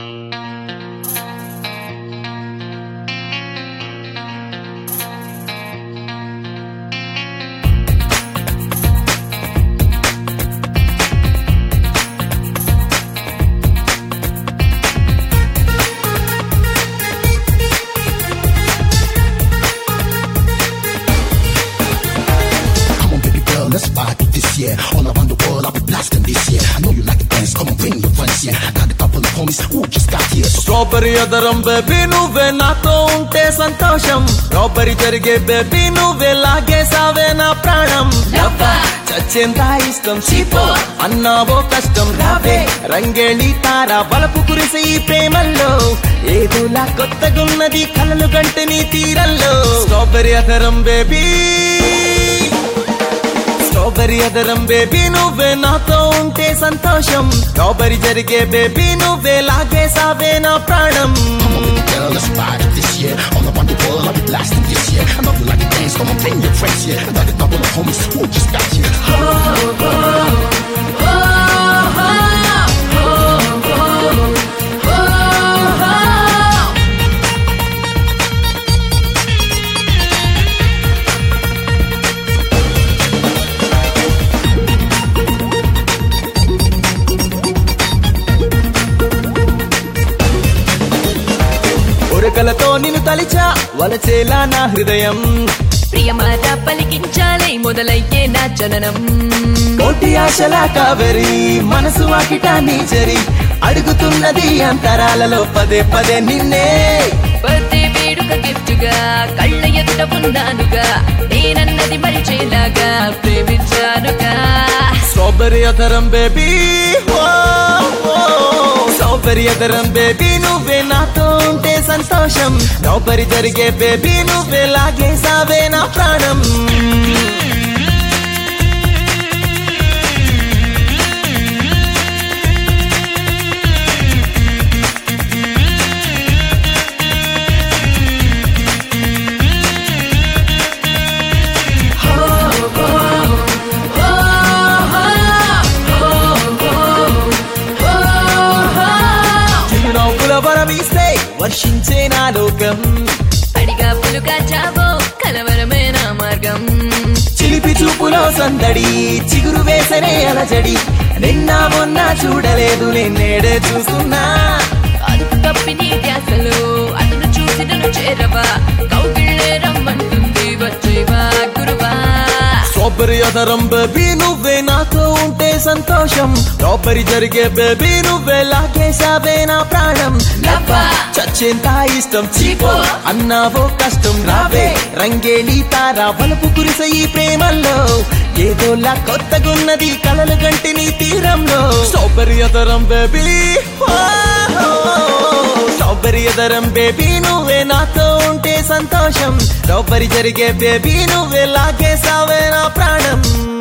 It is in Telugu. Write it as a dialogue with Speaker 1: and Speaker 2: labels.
Speaker 1: Come on, baby girl, let's party this year. All around the world, I'll be blasting this year. I know you like to dance, come on, bring your friends here. I got a couple of homies who just got here. So
Speaker 2: strawberry అదరం బేబీ నువ్వే నాతో ఉంటే సంతోషం స్ట్రాబెరీ జరిగే బేబీ నువ్వే లాగేసావే నా ప్రాణం లవ్వా, చచ్చేంత ఇష్టం చీపో అన్నావో కష్టం రావే రంగేళి తార బలపు కురిసే ఈ ప్రేమల్లో ఏదోలా కొత్తగున్నది కలలు గంటే నీ తీరల్లో స్ట్రాబెరీ అదరం బేబీ స్ట్రాబెరీ అదరం బేబీ నువ్వే నాతో ఉంటే సంతోషం స్ట్రాబెరీ జరిగే బేబీ నువ్వే లాగేసావే నా ప్రాణం
Speaker 1: come on, baby girl, let's party this year. All around the world, I'll be blasting this year. I know you like to dance, come on, bring your friends here. I got a couple of homies who just got here.
Speaker 2: ఉరకలతో నిన్ను తలిచా వలచేలా నా హృదయం
Speaker 3: ప్రియమాట పలికించాలై మొదలయ్యే నా జననం
Speaker 2: కోటి ఆశల కావేరి మనసు వాకిట నీచరి అడుగుతున్నది అంతరాలలో పదే పదే నిన్నే
Speaker 3: బర్త్డే వేడుక గిఫ్ట్ గా కళ్ళ ఎదుట ఉన్నానుగా నేనన్నది మరిచేలాగా ప్రేమించానుగా
Speaker 2: స్ట్రాబెరీ అదరం బేబీ స్ట్రాబెరీ అదరం బేబీ నువ్వే నాతో ఉంటే సంతోషం స్ట్రాబెరీ జరిగే బేబీ నువ్వే లాగేసావే నా ప్రాణం చిరునవ్వుల వరమిస్తే వర్షించే నా లోకం
Speaker 3: అడిగా పులుగా చావో కలవరమే నా మార్గం
Speaker 2: చిలిపి చూపులో సందడి చిగురు వేసనే అలజడి నిన్న మొన్న చూడలేదు నిన్నేడే చూస్తున్నా
Speaker 3: అదుపు తప్పి నీ ధ్యాసలో అతను చూసి నన్ను చేరవా కౌగిళ్ళే రమ్మంటుంది వచ్చేవా గురువా
Speaker 2: స్ట్రాబెరీ అదరం బేబీ నువ్వే నాతో ఉంటే సంతోషం స్ట్రాబెరీ జరిగే బేబీ నువ్వే లాగేసావే నా ప్రాణం లవ్వా చచ్చేంత ఇష్టం చీపో అన్నావో కష్టం రావే రంగేళి తార బలపు కురిసే ఈ ప్రేమల్లో ఏదోలా కొత్తగున్నది కలలు గంటి నీ తీరంలో స్ట్రాబెరీ అదరం బేబీ స్ట్రాబెరీ ఎదరం బేబీ నువ్వే నాతో ఉంటే సంతోషం స్ట్రాబెరీ జరిగే బేబీ నువ్వే లాగేసావే నా ప్రాణం